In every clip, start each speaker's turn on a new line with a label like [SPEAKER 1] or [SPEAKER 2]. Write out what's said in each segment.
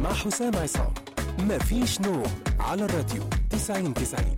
[SPEAKER 1] مع حسام عصام مفيش نوم على الراديو 90 90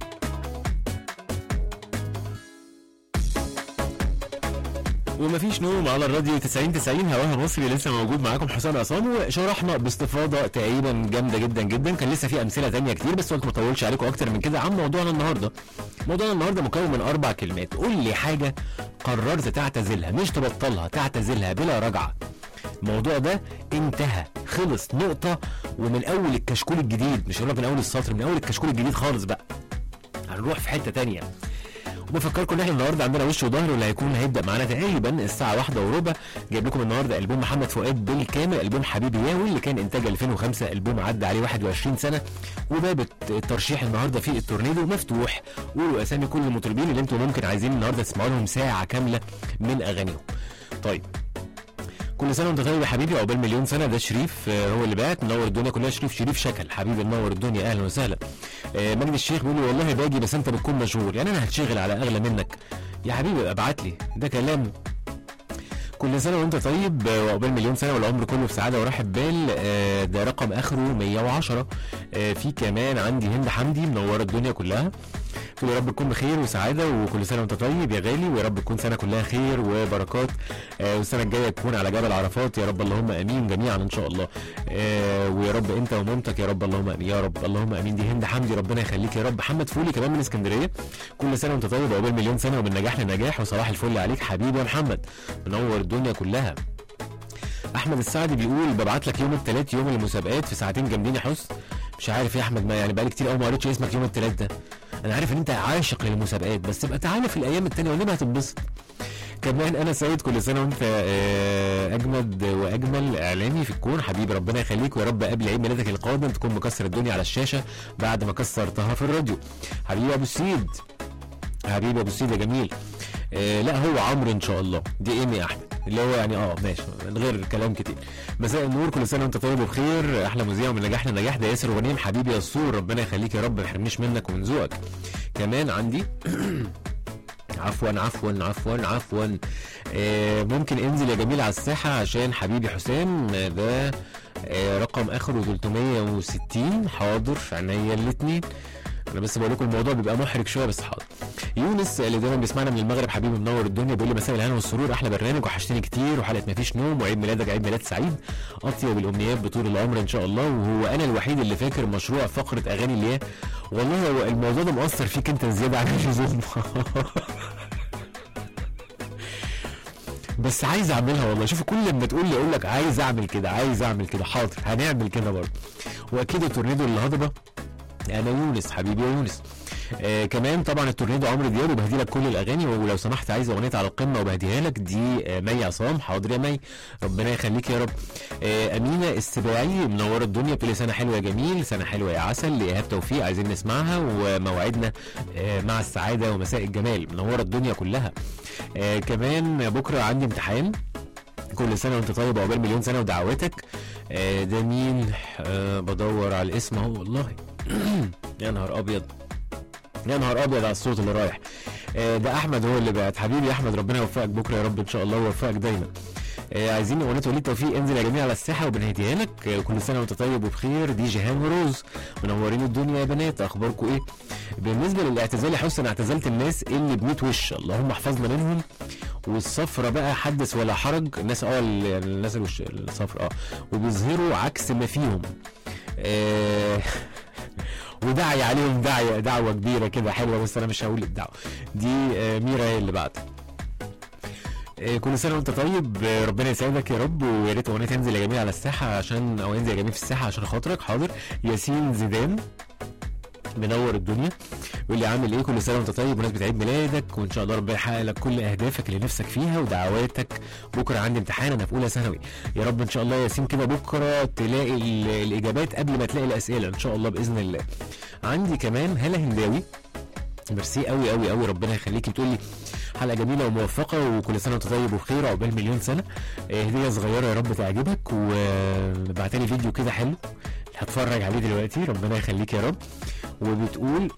[SPEAKER 2] ومفيش نوم على الراديو 90 90 هواها مصري لسه موجود معاكم حسام عصام وشرحنا باستفاضه تقريبا جامده جدا جدا كان لسه في امثله تانية كتير بس قلت ما اطولش عليكم اكتر من كده عن موضوعنا النهارده موضوعنا النهارده مكون من اربع كلمات قول لي حاجه قررت تعتزلها مش تبطلها تعتزلها بلا رجعه الموضوع ده انتهى خلص نقطه ومن اول الكشكول الجديد مش هقول لك من اول السطر من اول الكشكول الجديد خالص بقى هنروح في حته تانية وبفكركم ان احنا النهارده عندنا وش وظهر واللي هيكون هيبدا معانا تقريبا الساعه واحدة وربع جايب لكم النهارده البوم محمد فؤاد بالكامل البوم حبيبي يا واللي كان انتاج 2005 البوم عدى عليه 21 سنه وباب الترشيح النهارده في التورنيدو مفتوح قولوا اسامي كل المطربين اللي انتم ممكن عايزين النهارده تسمعوا لهم ساعه كامله من اغانيهم طيب كل سنه وانت طيب يا حبيبي عقبال مليون سنه ده شريف آه، هو اللي بعت منور الدنيا كلها شريف شريف شكل حبيبي منور الدنيا اهلا وسهلا آه، مجدي الشيخ بيقول لي والله باجي بس انت بتكون مشغول يعني انا هتشغل على اغلى منك يا حبيبي ابعت لي ده كلام كل سنه وانت طيب آه، وعقبال مليون سنه والعمر كله في سعاده وراحه بال آه، ده رقم اخره 110 آه، في كمان عندي هند حمدي منوره الدنيا كلها تقول يا رب تكون بخير وسعاده وكل سنه وانت طيب يا غالي ويا رب تكون سنه كلها خير وبركات آه، والسنه الجايه تكون على جبل عرفات يا رب اللهم امين جميعا ان شاء الله آه، ويا رب انت ومامتك يا رب اللهم امين يا رب اللهم امين دي هند حمدي ربنا يخليك يا رب محمد فولي كمان من اسكندريه كل سنه وانت طيب وعقبال مليون سنه ومن نجاح لنجاح وصباح الفل عليك حبيبي يا محمد منور الدنيا كلها احمد السعدي بيقول ببعت لك يوم الثلاث يوم المسابقات في ساعتين جامدين يا حس مش عارف يا احمد ما يعني بقالي كتير قوي ما قريتش اسمك يوم الثلاث ده انا عارف ان انت عاشق للمسابقات بس تبقى تعالى في الايام التانية ونبقى هتنبسط كمان انا سعيد كل سنه وانت آه، اجمد واجمل اعلامي في الكون حبيبي ربنا يخليك ويا رب قبل عيد ميلادك القادم تكون مكسر الدنيا على الشاشه بعد ما كسرتها في الراديو حبيبي يا ابو السيد حبيبي يا ابو السيد يا جميل آه لا هو عمرو ان شاء الله دي ايمي احمد اللي هو يعني اه ماشي من غير كلام كتير مساء النور كل سنه وانت طيب وبخير احلى مذيع ومن نجاح لنجاح ده ياسر وغنيم حبيبي يا السور ربنا يخليك يا رب ما يحرمنيش منك ومن ذوقك كمان عندي عفوا عفوا عفوا عفوا آه ممكن انزل يا جميل على الساحه عشان حبيبي حسام آه، ده آه رقم اخره 360 حاضر عينيا الاثنين انا بس بقول لكم الموضوع بيبقى محرج شويه بس حاضر يونس اللي دايما بيسمعنا من المغرب حبيبي منور الدنيا بيقول لي مساء الهنا والسرور احلى برنامج وحشتني كتير وحلقه مفيش نوم وعيد ميلادك عيد ميلاد سعيد اطيب الامنيات بطول العمر ان شاء الله وهو انا الوحيد اللي فاكر مشروع فقره اغاني اللي هي والله هو الموضوع ده مؤثر فيك انت زياده عن اللزوم بس عايز اعملها والله شوف كل لما تقول لي اقول لك عايز اعمل كده عايز اعمل كده حاضر هنعمل كده برضه واكيد التورنيدو الهضبه انا يونس حبيبي يا يونس آه كمان طبعا التورنيدو عمرو دياب وبهدي لك كل الاغاني ولو سمحت عايز اغنيه على القمه وبهديها لك دي آه مي عصام حاضر يا مي ربنا يخليك يا رب آه امينه السباعي منوره الدنيا بتقول لي سنه حلوه يا جميل سنه حلوه يا عسل لايهاب توفيق عايزين نسمعها وموعدنا آه مع السعاده ومساء الجمال منوره الدنيا كلها آه كمان بكره عندي امتحان كل سنه وانت طيب عقبال مليون سنه ودعواتك آه ده مين آه بدور على الاسم اهو والله يا نهار ابيض يا نهار ابيض على الصوت اللي رايح آه ده احمد هو اللي بعت حبيبي يا احمد ربنا يوفقك بكره يا رب ان شاء الله ويوفقك دايما آه عايزين اغنيه وليد توفيق انزل يا جميل على الساحه وبنهديها لك آه كل سنه وانت طيب وبخير دي جيهان وروز منورين الدنيا يا بنات اخباركم ايه بالنسبه للاعتزال يا حسن انا اعتزلت الناس اللي بميت وش اللهم احفظنا منهم والصفرة بقى حدث ولا حرج الناس اه ال- يعني الناس الوش الصفرة اه وبيظهروا عكس ما فيهم آه وداعي عليهم داعية دعوة كبيرة كده حلوة بس أنا مش هقول الدعوة دي آه ميرا هي اللي بعد آه، كل سنه وانت طيب آه، ربنا يسعدك يا رب ويا ريت اغنيه تنزل يا جميل على الساحه عشان او ينزل يا جميل في الساحه عشان خاطرك حاضر ياسين زيدان منور الدنيا يقول لي عامل ايه كل سنه وانت طيب بمناسبه عيد ميلادك وان شاء الله ربنا يحقق لك كل اهدافك اللي نفسك فيها ودعواتك بكره عندي امتحان انا في اولى ثانوي يا رب ان شاء الله يا ياسين كده بكره تلاقي ال- الاجابات قبل ما تلاقي الاسئله ان شاء الله باذن الله عندي كمان هلا هنداوي ميرسي قوي قوي قوي ربنا يخليكي بتقول لي حلقه جميله وموفقه وكل سنه وانت طيب وبخير وعقبال مليون سنه آه، هديه صغيره يا رب تعجبك وبعتلي فيديو كده حلو هتفرج عليه دلوقتي ربنا يخليك يا رب وبتقول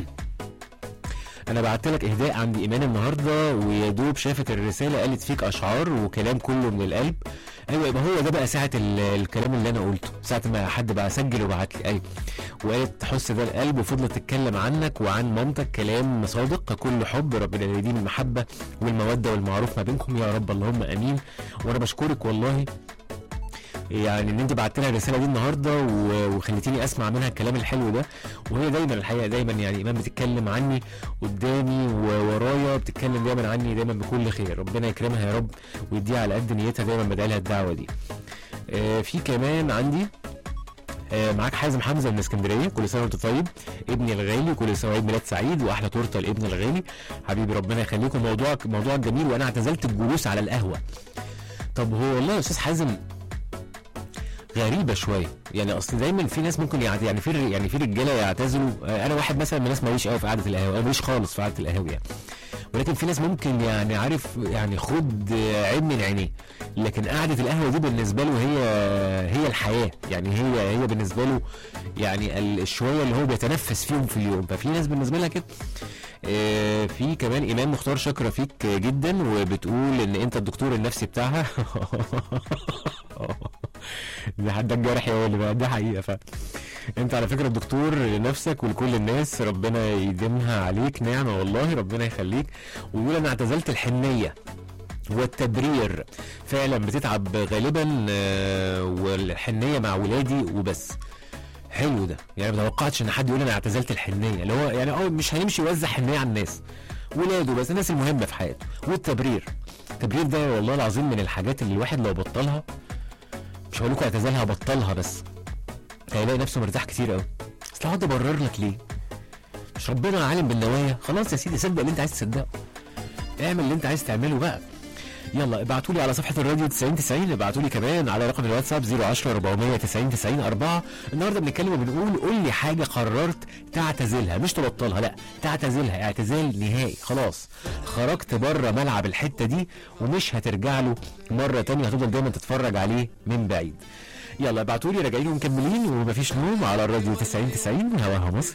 [SPEAKER 2] انا بعت لك اهداء عندي ايمان النهارده ويا دوب شافت الرساله قالت فيك اشعار وكلام كله من القلب ايوه يبقى هو ده بقى ساعه ال- الكلام اللي انا قلته ساعه ما حد بقى سجل وبعت لي ايوه وقالت حس ده القلب وفضلت تتكلم عنك وعن مامتك كلام صادق كل حب ربنا يديم المحبه والموده والمعروف ما بينكم يا رب اللهم امين وانا بشكرك والله يعني ان انت بعت لها الرساله دي النهارده و- وخليتيني اسمع منها الكلام الحلو ده وهي دايما الحقيقه دايما يعني ايمان بتتكلم عني قدامي وورايا بتتكلم دايما عني دايما بكل خير ربنا يكرمها يا رب ويديها على قد نيتها دايما بدعي لها الدعوه دي آه في كمان عندي آه معاك حازم حمزه من اسكندريه كل سنه وانت طيب ابني الغالي كل سنه وعيد ميلاد سعيد واحلى تورته لابن الغالي حبيبي ربنا يخليكم موضوعك موضوعك جميل وانا اعتزلت الجلوس على القهوه طب هو والله يا استاذ حازم غريبه شويه يعني اصل دايما في ناس ممكن يعت... يعني في يعني في رجاله يعتزلوا آه، انا واحد مثلا من الناس ماليش قوي في قعده القهوه انا ماليش خالص في قعده القهوه يعني ولكن في ناس ممكن يعني عارف يعني خد آه، عين من عينيه لكن قعده القهوه دي بالنسبه له هي هي الحياه يعني هي هي بالنسبه له يعني ال- الشويه اللي هو بيتنفس فيهم في اليوم ففي ناس بالنسبه لها كده آه، في كمان ايمان مختار شاكره فيك جدا وبتقول ان انت الدكتور النفسي بتاعها ده حد الجرح يا ولد بقى ده حقيقه ف انت على فكره الدكتور لنفسك ولكل الناس ربنا يديمها عليك نعمه والله ربنا يخليك ويقول انا اعتزلت الحنيه والتبرير فعلا بتتعب غالبا آه، والحنيه مع ولادي وبس حلو ده يعني ما توقعتش ان حد يقول انا اعتزلت الحنيه اللي هو يعني اه مش هيمشي يوزع حنيه على الناس ولاده بس الناس المهمه في حياته والتبرير التبرير ده والله العظيم من الحاجات اللي الواحد لو بطلها مش هقول لكم اعتزالها بطلها بس هيلاقي نفسه مرتاح كتير قوي اصل هقعد ابرر لك ليه مش ربنا عالم بالنوايا خلاص يا سيدي صدق اللي انت عايز تصدقه اعمل اللي انت عايز تعمله بقى يلا ابعتوا لي على صفحه الراديو 90 90 ابعتوا لي كمان على رقم الواتساب 010 490 90 4 النهارده بنتكلم وبنقول قول لي حاجه قررت تعتزلها مش تبطلها لا تعتزلها اعتزال نهائي خلاص خرجت بره ملعب الحته دي ومش هترجع له مره تانية هتفضل دايما تتفرج عليه من بعيد يلا ابعتوا لي راجعين ومكملين ومفيش نوم على الراديو 90 90 هواها مصر